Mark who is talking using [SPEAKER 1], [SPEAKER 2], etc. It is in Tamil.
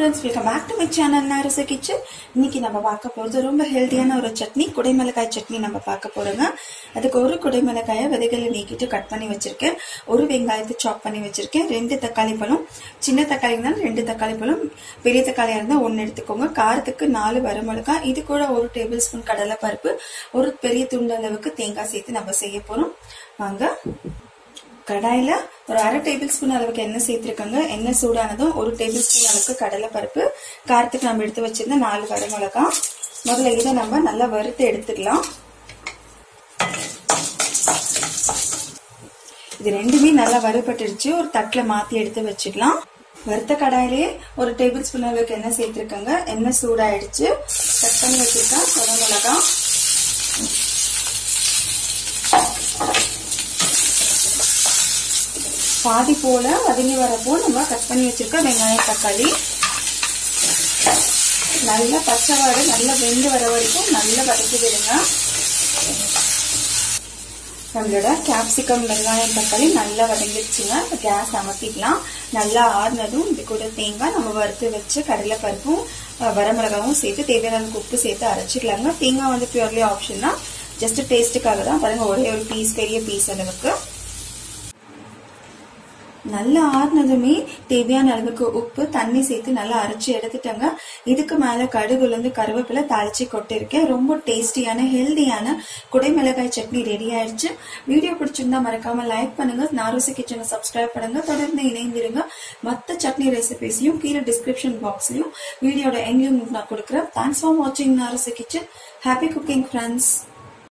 [SPEAKER 1] friends welcome back to my channel நாரச கிச்சன் இன்னைக்கு நம்ம பார்க்க போகிறது ரொம்ப ஹெல்த்தியான ஒரு சட்னி குடைமிளகாய் சட்னி நம்ம பார்க்க போறோங்க அதுக்கு ஒரு குடைமிளகாயை விதைகளை நீக்கிட்டு கட் பண்ணி வச்சிருக்கேன் ஒரு வெங்காயத்தை சாப் பண்ணி வச்சிருக்கேன் ரெண்டு தக்காளி பழம் சின்ன தக்காளி இருந்தாலும் ரெண்டு தக்காளி பழம் பெரிய தக்காளியா இருந்தால் ஒன்று எடுத்துக்கோங்க காரத்துக்கு நாலு வரமிளகாய் இது கூட ஒரு டேபிள் ஸ்பூன் கடலை பருப்பு ஒரு பெரிய துண்டு அளவுக்கு தேங்காய் சேர்த்து நம்ம செய்ய போறோம் வாங்க கடாயில ஒரு அரை டேபிள் ஸ்பூன் அளவுக்கு எண்ணெய் சேர்த்திருக்காங்க எண்ணெய் சூடானதும் ஒரு டேபிள் ஸ்பூன் அளவுக்கு கடலை பருப்பு காரத்துக்கு நம்ம எடுத்து வச்சிருந்த நாலு வரமிளகா முதல்ல இதை நம்ம நல்லா வறுத்து எடுத்துக்கலாம் இது ரெண்டுமே நல்லா வறுபட்டுருச்சு ஒரு தட்டில் மாத்தி எடுத்து வச்சுக்கலாம் வறுத்த கடாயிலே ஒரு டேபிள் ஸ்பூன் அளவுக்கு எண்ணெய் சேர்த்திருக்காங்க எண்ணெய் சூடாயிடுச்சு கட் பண்ணி வச்சிருக்கேன் குறை மிளகா பாதி போல வதங்கி வரப்போ நம்ம கட் பண்ணி வச்சிருக்க வெங்காயம் தக்காளி நல்லா பச்சை வாடை நல்லா வெந்து வர வரைக்கும் நல்லா வதக்கி விடுங்க நம்மளோட கேப்சிகம் வெங்காயம் தக்காளி நல்லா வதங்கிடுச்சுங்க கேஸ் அமர்த்திக்கலாம் நல்லா ஆறுனதும் இது கூட தேங்காய் நம்ம வறுத்து வச்சு கடலை பருப்பும் வரமிளகாவும் சேர்த்து தேவையான உப்பு சேர்த்து அரைச்சிக்கலாங்க தேங்காய் வந்து பியூர்லி ஆப்ஷன் தான் ஜஸ்ட் டேஸ்ட்டுக்காக தான் பாருங்க ஒரே ஒரு பீஸ் பெரிய பீஸ் அளவுக்கு நல்லா ஆறுனதுமே தேவையான அளவுக்கு உப்பு தண்ணி சேர்த்து நல்லா அரைச்சி எடுத்துட்டேங்க இதுக்கு மேல கடுகுல இருந்து கருவேப்பிலை தாளிச்சு கொட்டிருக்கேன் ரொம்ப டேஸ்டியான ஹெல்தியான குடைமிளகாய் சட்னி ரெடி ஆயிடுச்சு வீடியோ பிடிச்சிருந்தா மறக்காம லைக் பண்ணுங்க நாரோசி கிச்சனை சப்ஸ்கிரைப் பண்ணுங்க தொடர்ந்து இணைந்திருங்க மற்ற சட்னி ரெசிபிஸையும் கீழே டிஸ்கிரிப்ஷன் பாக்ஸ்லயும் வீடியோட எண்ட்லயும் நான் கொடுக்குறேன் தேங்க்ஸ் ஃபார் வாட்சிங் நாரோசி கிச்சன் ஹாப்பி குக்கிங் ஃப்ரெண்ட்ஸ்